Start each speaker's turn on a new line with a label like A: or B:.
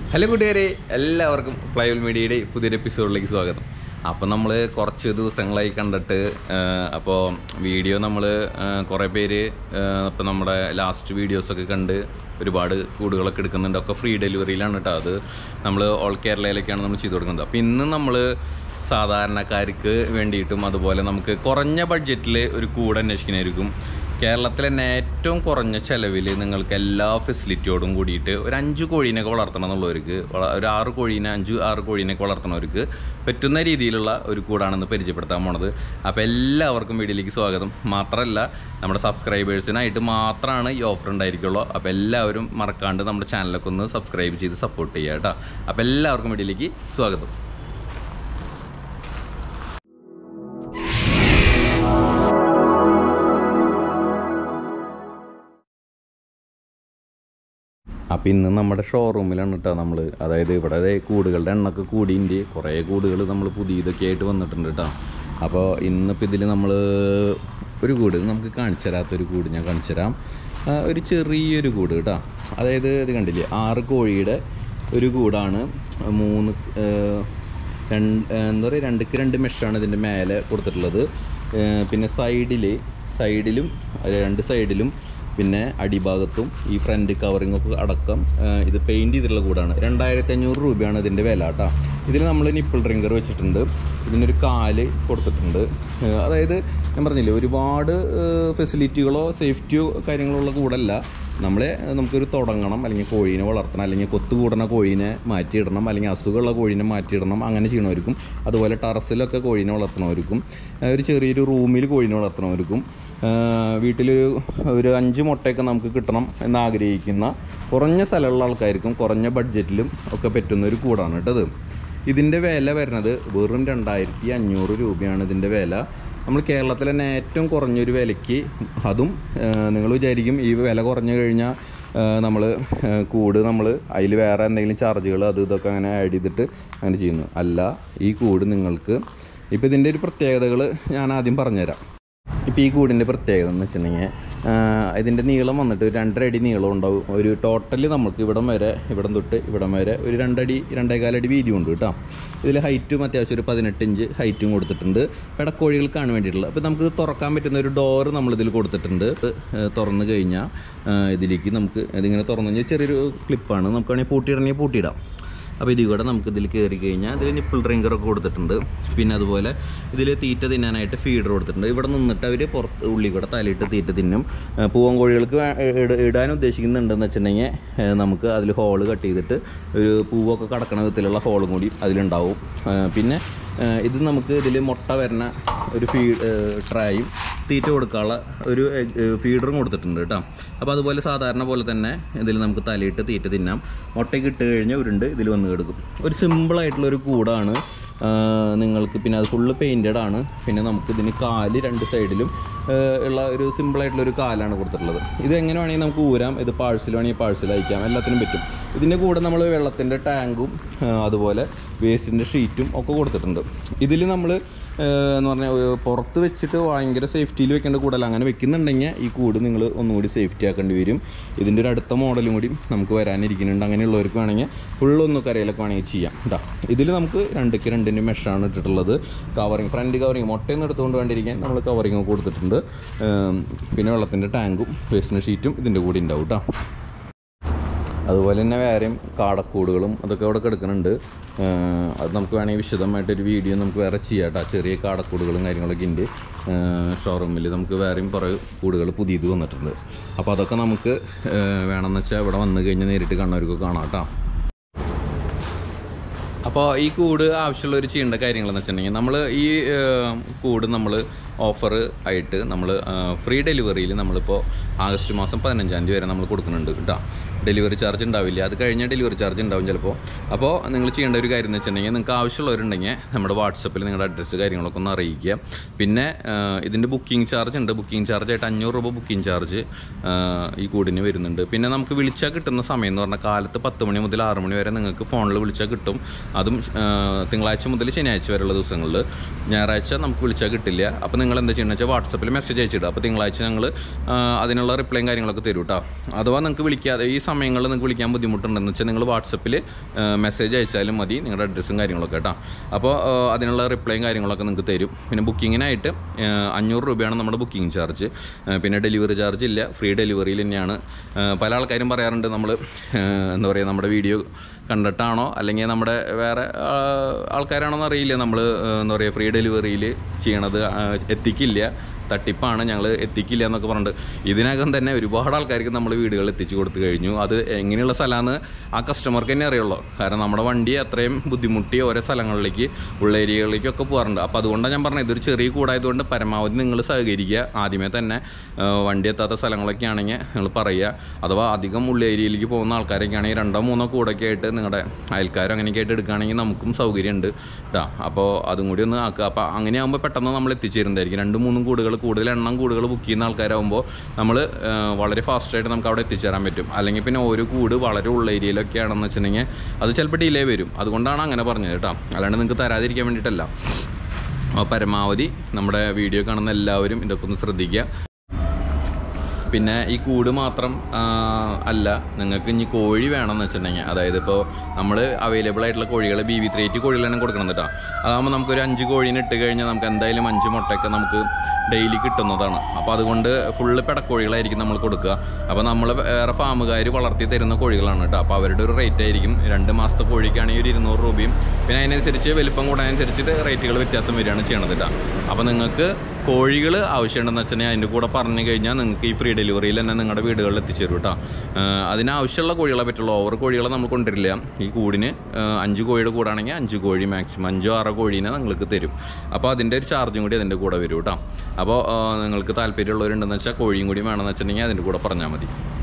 A: hello കൂട്ടുകാരെ എല്ലാവർക്കും ഫ്ലൈവൽ മീഡിയയുടെ പുതിയൊരു എപ്പിസോഡിലേക്ക് സ്വാഗതം അപ്പോൾ നമ്മൾ കുറച്ച് ദിവസങ്ങളായി കണ്ടിട്ട് അപ്പോൾ വീഡിയോ നമ്മൾ കുറേ പേര് ഇപ്പോൾ നമ്മുടെ ലാസ്റ്റ് വീഡിയോസൊക്കെ കണ്ട് ഒരുപാട് കൂടുകളൊക്കെ എടുക്കുന്നുണ്ട് ഒക്കെ ഫ്രീ ഡെലിവറിയിലാണ് കേട്ടോ അത് നമ്മൾ ഓൾ കേരളയിലേക്കാണ് നമ്മൾ ചെയ്തു കൊടുക്കുന്നത് അപ്പോൾ ഇന്ന് നമ്മൾ സാധാരണക്കാർക്ക് വേണ്ടിയിട്ടും അതുപോലെ നമുക്ക് കുറഞ്ഞ ബഡ്ജറ്റിൽ ഒരു കൂട് അന്വേഷിക്കുന്നതായിരിക്കും കേരളത്തിൽ തന്നെ ഏറ്റവും കുറഞ്ഞ ചിലവിൽ നിങ്ങൾക്ക് എല്ലാ ഫെസിലിറ്റിയോടും കൂടിയിട്ട് ഒരു അഞ്ച് കോഴീനൊക്കെ വളർത്തണം എന്നുള്ളവർക്ക് വള- ഒരു ആറ് കോഴീനെ അഞ്ച് ആറ് കോഴീനൊക്കെ വളർത്തുന്നവർക്ക് പറ്റുന്ന രീതിയിലുള്ള ഒരു കൂടാണെന്ന് പരിചയപ്പെടുത്താൻ പോണത് അപ്പോൾ എല്ലാവർക്കും വീഡിയോയിലേക്ക് സ്വാഗതം മാത്രമല്ല നമ്മുടെ സബ്സ്ക്രൈബേഴ്സിനായിട്ട് മാത്രമാണ് ഈ ഓഫർ ഉണ്ടായിരിക്കുള്ളൂ അപ്പോൾ എല്ലാവരും മറക്കാണ്ട് നമ്മുടെ ചാനലൊക്കെ ഒന്ന് സബ്സ്ക്രൈബ് ചെയ്ത് സപ്പോർട്ട് ചെയ്യുക കേട്ടോ അപ്പോൾ എല്ലാവർക്കും വീഡിയോയിലേക്ക് സ്വാഗതം അപ്പോൾ ഇന്ന് നമ്മുടെ ഷോറൂമിലാണ് കേട്ടോ നമ്മൾ അതായത് ഇവിടെ ദേ കൂടുകളുടെ എണ്ണമൊക്കെ കൂടിയുണ്ട് കുറേ കൂടുകൾ നമ്മൾ പുതിയതൊക്കെ ആയിട്ട് വന്നിട്ടുണ്ട് കേട്ടോ അപ്പോൾ ഇന്നിപ്പോൾ ഇതിൽ നമ്മൾ ഒരു കൂട് നമുക്ക് കാണിച്ചു തരാത്തൊരു കൂട് ഞാൻ കാണിച്ചു തരാം ആ, ഒരു ചെറിയൊരു കൂട് കേട്ടോ അതായത് ഇത് കണ്ടില്ലേ ആറ് കോഴിയുടെ ഒരു കൂടാണ് മൂന്ന് ആ, രണ്ട് എന്താ പറയുക രണ്ടുക്ക് രണ്ട് മെഷാണ് ഇതിൻ്റെ മേലെ കൊടുത്തിട്ടുള്ളത് ആ, പിന്നെ സൈഡിൽ സൈഡിലും രണ്ട് സൈഡിലും പിന്നെ അടിഭാഗത്തും ഈ ഫ്രണ്ട് കവറിംഗ് ഒക്കെ അടക്കം ആ, ഇത് പെയിൻറ് ചെയ്തിട്ടുള്ള കൂടാണ് രണ്ടായിരത്തി അഞ്ഞൂറ് രൂപയാണ് ഇതിൻ്റെ വില കേട്ടോ ഇതിൽ നമ്മൾ നിപ്പിൾ ഡ്രിങ്കർ വെച്ചിട്ടുണ്ട് ഇതിനൊരു കാല് കൊടുത്തിട്ടുണ്ട് ആ, അതായത് ഞാൻ പറഞ്ഞില്ലേ ഒരുപാട് ഫെസിലിറ്റികളോ സേഫ്റ്റിയോ കാര്യങ്ങളോ ഉള്ള കൂടല്ല നമ്മളെ നമുക്കൊരു തുടങ്ങണം അല്ലെങ്കിൽ കോഴീനെ വളർത്തണം അല്ലെങ്കിൽ കൊത്തു കൂടണ കോഴീനെ മാറ്റിയിടണം അല്ലെങ്കിൽ അസുഖമുള്ള കോഴീനെ മാറ്റിയിടണം അങ്ങനെ ചെയ്യണവർക്കും അതുപോലെ ടെറസിലൊക്കെ കോഴീനെ വളർത്തണവർക്കും ആ, ഒരു ചെറിയൊരു റൂമിൽ കോഴീനെ വളർത്തണവർക്കും വീട്ടിലൊരു ഒരു അഞ്ച് മുട്ടയൊക്കെ നമുക്ക് കിട്ടണം എന്ന് ആഗ്രഹിക്കുന്ന കുറഞ്ഞ സ്ഥലമുള്ള ആൾക്കാർക്കും കുറഞ്ഞ ബഡ്ജറ്റിലും ഒക്കെ പറ്റുന്ന ഒരു കൂടാണ് കേട്ടത് ഇതിൻ്റെ വില വരുന്നത് വെറും രണ്ടായിരത്തി അഞ്ഞൂറ് രൂപയാണ് ഇതിൻ്റെ വില നമ്മൾ കേരളത്തിൽ തന്നെ ഏറ്റവും കുറഞ്ഞൊരു വിലയ്ക്ക് അതും നിങ്ങൾ വിചാരിക്കും ഈ വില കുറഞ്ഞു കഴിഞ്ഞാൽ നമ്മൾ കൂട് നമ്മൾ അതിൽ വേറെ എന്തെങ്കിലും ചാർജുകൾ അത് ഇതൊക്കെ അങ്ങനെ ആഡ് ചെയ്തിട്ട് അങ്ങനെ ചെയ്യുന്നു അല്ല ഈ കൂട് നിങ്ങൾക്ക് ഇപ്പോൾ ഇതിൻ്റെ ഒരു പ്രത്യേകതകൾ ഞാൻ ആദ്യം പറഞ്ഞുതരാം ഇപ്പോൾ ഈ കൂടിൻ്റെ പ്രത്യേകത എന്ന് വെച്ചിട്ടുണ്ടെങ്കിൽ ഇതിൻ്റെ നീളം വന്നിട്ട് ഒരു രണ്ടര അടി നീളം ഉണ്ടാവും ഒരു ടോട്ടൽ നമുക്ക് ഇവിടം വരെ ഇവിടം തൊട്ട് ഇവിടം വരെ ഒരു രണ്ടടി രണ്ടേകാലടി വീതിയും ഉണ്ട് കേട്ടോ ഇതിൽ ഹൈറ്റും അത്യാവശ്യം ഒരു പതിനെട്ട് ഇഞ്ച് ഹൈറ്റും കൊടുത്തിട്ടുണ്ട് പെടക്കോഴികൾക്കാണ് വേണ്ടിയിട്ടുള്ളത് അപ്പോൾ നമുക്ക് തുറക്കാൻ പറ്റുന്ന ഒരു ഡോറ് നമ്മളിതിൽ കൊടുത്തിട്ടുണ്ട് ഇത്, ഏഹ്, തുറന്ന് കഴിഞ്ഞാൽ ഏഹ്, ഇതിലേക്ക് നമുക്ക് ഇതിങ്ങനെ തുറന്നു കഴിഞ്ഞാൽ ചെറിയൊരു ക്ലിപ്പാണ് നമുക്ക് വേണമെങ്കിൽ പൂട്ടിയിടണമെങ്കിൽ പൂട്ടിയിടാം അപ്പോൾ ഇതിൽ കൂടെ നമുക്ക് ഇതിൽ കയറി കഴിഞ്ഞാൽ ഇതിൽ നിപ്പിൾ ഡ്രിങ്കറൊക്കെ കൊടുത്തിട്ടുണ്ട് പിന്നെ അതുപോലെ ഇതിൽ തീറ്റ തിന്നാനായിട്ട് ഫീഡർ കൊടുത്തിട്ടുണ്ട് ഇവിടെ നിന്നിട്ട് അവർ പുറത്ത് ഉള്ളി കൂടെ തലയിട്ട് തീറ്റ തിന്നും ആ, പൂവൻ കോഴികൾക്ക് വേ- ഇട- ഇടാൻ ഉദ്ദേശിക്കുന്നുണ്ടെന്ന് വെച്ചിട്ടുണ്ടെങ്കിൽ ആ, നമുക്ക് അതിൽ ഹോള് കട്ട് ചെയ്തിട്ട് ഒരു പൂവൊക്കെ കടക്കണ വിധത്തിലുള്ള ഹോളും കൂടി അതിലുണ്ടാവും ആ, പിന്നെ ആ, ഇത് നമുക്ക് ഇതിൽ മുട്ട വരുന്ന ഒരു ഫീ ട്രായും തീറ്റ കൊടുക്കാനുള്ള ഒരു ഫീഡറും കൊടുത്തിട്ടുണ്ട് കേട്ടോ അപ്പോൾ അതുപോലെ സാധാരണ പോലെ തന്നെ ഇതിൽ നമുക്ക് തലയിട്ട് തീറ്റ തിന്നാം മുട്ടയ്ക്ക് ഇട്ട് കഴിഞ്ഞാൽ ഉരുണ്ട് ഇതിൽ വന്ന് കിടക്കും ഒരു സിമ്പിളായിട്ടുള്ള ഒരു കൂടാണ് ആ, നിങ്ങൾക്ക് പിന്നെ അത് ഫുള്ള് പെയിൻറ്റഡ് ആണ് പിന്നെ നമുക്ക് ഇതിന് കാല് രണ്ട് സൈഡിലും ആ, ഉള്ള ഒരു സിമ്പിളായിട്ടുള്ള ഒരു കാലാണ് കൊടുത്തിട്ടുള്ളത് ഇത് എങ്ങനെ വേണമെങ്കിൽ നമുക്ക് ഊരാം ഇത് പാഴ്സൽ വേണമെങ്കിൽ പാഴ്സൽ അയക്കാം എല്ലാത്തിനും പറ്റും ഇതിൻ്റെ കൂടെ നമ്മൾ വെള്ളത്തിൻ്റെ ടാങ്കും ആ, അതുപോലെ വേസ്റ്റിൻ്റെ ഷീറ്റും ഒക്കെ കൊടുത്തിട്ടുണ്ട് ഇതിൽ നമ്മൾ എന്ന് പറഞ്ഞാൽ ഏഹ് പുറത്ത് വെച്ചിട്ട് ഭയങ്കര സേഫ്റ്റിയിൽ വെക്കേണ്ട കൂടല്ല അങ്ങനെ വെക്കുന്നുണ്ടെങ്കിൽ ഈ കൂട് നിങ്ങൾ ഒന്നുകൂടി സേഫ്റ്റി ആക്കേണ്ടി വരും ഇതിൻ്റെ ഒരു അടുത്ത മോഡലും കൂടി നമുക്ക് വരാനിരിക്കുന്നുണ്ട് അങ്ങനെയുള്ളവർക്ക് വേണമെങ്കിൽ ഫുള്ളൊന്ന് കരയിലൊക്കെ വേണമെങ്കിൽ ചെയ്യാം കേട്ടോ ഇതിൽ നമുക്ക് രണ്ടുക്ക് രണ്ടിൻ്റെ മെഷാണ് ഇട്ടിട്ടുള്ളത് കവറിങ് ഫ്രണ്ട് കവറിങ് മുട്ടയൊന്നും എടുത്തുകൊണ്ട് വേണ്ടിയിരിക്കാൻ നമ്മൾ കവറിങ് കൊടുത്തിട്ടുണ്ട് ഏം, പിന്നെ വെള്ളത്തിൻ്റെ ടാങ്കും വേസ്റ്റിൻ്റെ ഷീറ്റും ഇതിൻ്റെ കൂടി ഉണ്ടാവും കേട്ടോ അതുപോലെ തന്നെ വേറെയും കാടക്കൂടുകളും അതൊക്കെ അവിടെ കിടക്കുന്നുണ്ട് ഏഹ് അത് നമുക്ക് വേണമെങ്കിൽ വിശദമായിട്ടൊരു വീഡിയോ നമുക്ക് വേറെ ചെയ്യാം കേട്ടോ ചെറിയ കാടക്കൂടുകളും കാര്യങ്ങളൊക്കെ ഉണ്ട് ഷോറൂമിൽ നമുക്ക് വേറെയും കുറേ കൂടുകൾ പുതിയത് വന്നിട്ടുണ്ട് അപ്പോൾ അതൊക്കെ നമുക്ക് ഏഹ് വേണമെന്ന് വെച്ചാൽ ഇവിടെ വന്നു കഴിഞ്ഞാൽ നേരിട്ട് കാണുന്നവർക്ക് കാണാം കേട്ടോ അപ്പോൾ ഈ കൂട് ആവശ്യമുള്ളവർ ചെയ്യേണ്ട കാര്യങ്ങളെന്ന് വെച്ചിട്ടുണ്ടെങ്കിൽ നമ്മൾ ഈ ഏഹ്, കൂട് നമ്മൾ ഓഫർ ആയിട്ട് നമ്മൾ ഫ്രീ ഡെലിവറിയിൽ നമ്മളിപ്പോൾ ആഗസ്റ്റ് മാസം പതിനഞ്ചാം തീയതി വരെ നമ്മൾ കൊടുക്കുന്നുണ്ട് കേട്ടോ ഡെലിവറി ചാർജ് ഉണ്ടാവില്ല അത് കഴിഞ്ഞ ഡെലിവറി ചാർജ് ഉണ്ടാവും ചിലപ്പോൾ അപ്പോൾ നിങ്ങൾ ചെയ്യേണ്ട ഒരു കാര്യം എന്ന് വെച്ചിട്ടുണ്ടെങ്കിൽ നിങ്ങൾക്ക് ആവശ്യമുള്ളവരുണ്ടെങ്കിൽ നമ്മുടെ വാട്സപ്പിൽ നിങ്ങളുടെ അഡ്രസ്സ് കാര്യങ്ങളൊക്കെ ഒന്ന് അറിയിക്കുക പിന്നെ ഏഹ്, ഇതിൻ്റെ ബുക്കിംഗ് ചാർജ് ഉണ്ട് ബുക്കിംഗ് ചാർജ് ആയിട്ട് അഞ്ഞൂറ് രൂപ ബുക്കിംഗ് ചാർജ് ഈ കൂടിന് വരുന്നുണ്ട് പിന്നെ നമുക്ക് വിളിച്ചാൽ കിട്ടുന്ന സമയം എന്ന് പറഞ്ഞാൽ കാലത്ത് പത്ത് മണി മുതൽ ആറ് മണി വരെ നിങ്ങൾക്ക് ഫോണിൽ വിളിച്ചാൽ കിട്ടും അതും ആ, തിങ്കളാഴ്ച മുതൽ ശനിയാഴ്ച വരെയുള്ള ദിവസങ്ങളിൽ ഞായറാഴ്ച നമുക്ക് വിളിച്ചാൽ കിട്ടില്ല അപ്പോൾ നിങ്ങൾ എന്താ ചെയ്യുന്നത് വെച്ചാൽ വാട്സപ്പിൽ മെസ്സേജ് അയച്ചിടുക അപ്പോൾ തിങ്കളാഴ്ച ഞങ്ങൾ അതിനുള്ള റിപ്ലൈയും കാര്യങ്ങളൊക്കെ തരും കേട്ടോ അഥവാ നിങ്ങൾക്ക് വിളിക്കാതെ ഈ സമയങ്ങളിൽ നിങ്ങൾക്ക് വിളിക്കാൻ ബുദ്ധിമുട്ടുണ്ടെന്ന് വെച്ചാൽ നിങ്ങൾ വാട്സപ്പിൽ മെസ്സേജ് അയച്ചാലും മതി നിങ്ങളുടെ അഡ്രസ്സും കാര്യങ്ങളൊക്കെ കേട്ടോ അപ്പോൾ ആ, അതിനുള്ള റിപ്ലൈയും കാര്യങ്ങളൊക്കെ നിങ്ങൾക്ക് തരും പിന്നെ ബുക്കിങ്ങിനായിട്ട് ആ, അഞ്ഞൂറ് രൂപയാണ് നമ്മുടെ ബുക്കിംഗ് ചാർജ് ആ, പിന്നെ ഡെലിവറി ചാർജ് ഇല്ല ഫ്രീ ഡെലിവറിയിൽ തന്നെയാണ് ആ, പല ആൾക്കാരും പറയാറുണ്ട് നമ്മൾ എന്താ പറയുക നമ്മുടെ വീഡിയോ കണ്ടിട്ടാണോ അല്ലെങ്കിൽ നമ്മുടെ വേറെ ആ, ആൾക്കാരാണോ എന്ന് അറിയില്ല നമ്മൾ എന്താ പറയുക ഫ്രീ ഡെലിവറിയിൽ ചെയ്യണത് ആ, എത്തിക്കില്ല തട്ടിപ്പാണ് ഞങ്ങൾ എത്തിക്കില്ല എന്നൊക്കെ പറഞ്ഞിട്ട് ഇതിനകം തന്നെ ഒരുപാട് ആൾക്കാർക്ക് നമ്മൾ വീടുകൾ എത്തിച്ചു കൊടുത്തു കഴിഞ്ഞു അത് എങ്ങനെയുള്ള സ്ഥലമാണെന്ന് ആ കസ്റ്റമർക്ക് തന്നെ അറിയുള്ളൂ കാരണം നമ്മുടെ വണ്ടി അത്രയും ബുദ്ധിമുട്ടി ഓരോ സ്ഥലങ്ങളിലേക്ക് ഉള്ള ഏരിയകളിലേക്കൊക്കെ പോകാറുണ്ട് അപ്പോൾ അതുകൊണ്ടാണ് ഞാൻ പറഞ്ഞത് ഇതൊരു ചെറിയ കൂടായതുകൊണ്ട് പരമാവധി നിങ്ങൾ സഹകരിക്കുക ആദ്യമേ തന്നെ ആ, വണ്ടി എത്താത്ത സ്ഥലങ്ങളൊക്കെ ആണെങ്കിൽ നിങ്ങൾ പറയുക അഥവാ അധികം ഉള്ള ഏരിയയിലേക്ക് പോകുന്ന ആൾക്കാരൊക്കെ ആണെങ്കിൽ രണ്ടോ മൂന്നോ കൂടൊക്കെ ആയിട്ട് നിങ്ങളുടെ അയൽക്കാരോ അങ്ങനെയൊക്കെ ആയിട്ട് എടുക്കുകയാണെങ്കിൽ നമുക്കും സൗകര്യമുണ്ട് കേട്ടോ അപ്പോൾ അതും കൂടി ഒന്ന് ആക്കുക അപ്പോൾ അങ്ങനെയാകുമ്പോൾ പെട്ടെന്ന് നമ്മൾ എത്തിച്ചേരുന്നതായിരിക്കും രണ്ടും മൂന്നും കൂടുകൾ കൂടുതൽ എണ്ണം കൂടുകൾ ബുക്ക് ചെയ്യുന്ന ആൾക്കാരാകുമ്പോൾ നമ്മൾ വളരെ ഫാസ്റ്റായിട്ട് നമുക്ക് അവിടെ എത്തിച്ചേരാൻ പറ്റും അല്ലെങ്കിൽ പിന്നെ ഒരു കൂട് വളരെ ഉള്ള ഏരിയയിലൊക്കെ ആണെന്ന് വെച്ചിട്ടുണ്ടെങ്കിൽ അത് ചിലപ്പോൾ ഡിലേ വരും അതുകൊണ്ടാണ് അങ്ങനെ പറഞ്ഞത് കേട്ടോ അല്ലാണ്ട് നിങ്ങൾക്ക് തരാതിരിക്കാൻ വേണ്ടിയിട്ടല്ല അപ്പോൾ പരമാവധി നമ്മുടെ വീഡിയോ കാണുന്ന എല്ലാവരും ഇതൊക്കെ ഒന്ന് ശ്രദ്ധിക്കുക പിന്നെ ഈ കൂട് മാത്രം ആ, അല്ല നിങ്ങൾക്ക് ഇനി കോഴി വേണമെന്ന് വെച്ചിട്ടുണ്ടെങ്കിൽ അതായത് ഇപ്പോൾ നമ്മൾ അവൈലബിൾ ആയിട്ടുള്ള കോഴികൾ ബി വി ത്രീ എയ്റ്റ് കോഴികളാണ് കൊടുക്കണം കേട്ടോ അതാകുമ്പോൾ നമുക്കൊരു അഞ്ച് കോഴീനെ ഇട്ട് കഴിഞ്ഞാൽ നമുക്ക് എന്തായാലും അഞ്ച് മുട്ടയൊക്കെ നമുക്ക് ഡെയിലി കിട്ടുന്നതാണ് അപ്പോൾ അതുകൊണ്ട് ഫുള്ള് പെടക്കോഴികളായിരിക്കും നമ്മൾ കൊടുക്കുക അപ്പോൾ നമ്മൾ വേറെ ഫാമുകാർ വളർത്തി തരുന്ന കോഴികളാണ് കേട്ടോ അപ്പോൾ അവരുടെ ഒരു റേറ്റ് ആയിരിക്കും രണ്ട് മാസത്തെ കോഴിക്കാണെങ്കിൽ ഒരു ഇരുന്നൂറ് രൂപയും പിന്നെ അതിനനുസരിച്ച് വലിപ്പം കൂടാനനുസരിച്ചിട്ട് റേറ്റുകൾ വ്യത്യാസം വരികയാണ് ചെയ്യണത് കേട്ടോ അപ്പോൾ നിങ്ങൾക്ക് കോഴികൾ ആവശ്യമുണ്ടെന്ന് വെച്ചാൽ അതിൻ്റെ കൂടെ പറഞ്ഞു കഴിഞ്ഞാൽ നിങ്ങൾക്ക് ഈ ഫ്രീ ഡെലിവറിയിൽ തന്നെ നിങ്ങളുടെ വീടുകളിൽ എത്തിച്ചേരും കേട്ടോ ആഹ് അതിനാവശ്യമുള്ള കോഴികളെ പറ്റുള്ളൂ ഓവർ കോഴികളെ നമ്മൾ കൊണ്ടുവരില്ല ഈ കൂടിന് ആഹ് അഞ്ച് കോഴിയുടെ കൂടാണെങ്കിൽ അഞ്ച് കോഴി മാക്സിമം അഞ്ചോ ആറോ കോഴീനെ നിങ്ങൾക്ക് തരും അപ്പോൾ അതിൻ്റെ ഒരു ചാർജും കൂടി അതിൻ്റെ കൂടെ വരും കേട്ടോ അപ്പോൾ ആഹ് നിങ്ങൾക്ക് താല്പര്യമുള്ളവരുണ്ടെന്ന് വെച്ചാൽ കോഴിയും കൂടി വേണമെന്ന് വെച്ചിട്ടുണ്ടെങ്കിൽ അതിൻ്റെ കൂടെ പറഞ്ഞാൽ മതി